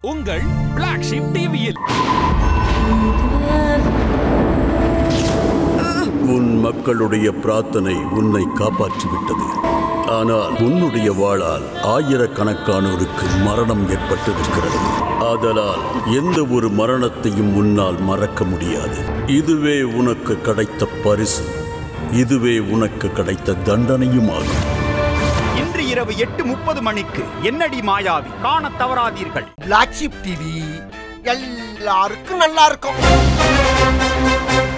உங்கள் black ship டிவியில் உன் மக்களுடைய பிரார்த்தனை உன்னை காப்பாற்றிவிட்டது ஆனால் உன்னுடைய வாளால் ஆயிரக்கணக்கானோருக்கு மரணம் ஏற்பட்டிருக்கிறது ஆதலால் எந்த ஒரு மரணத்தையும் உன்னால் மறக்க முடியாது இதுவே உனக்கு கிடைத்த பரிசு இதுவே உனக்கு கிடைத்த தண்டனையும் ஆகும் இன்று இரவு எட்டு முப்பது மணிக்கு என்னடி மாயாவி காணத் தவறாதீர்கள் பிளாக் ஷிப் டிவி எல்லாருக்கும் நல்லா இருக்கும்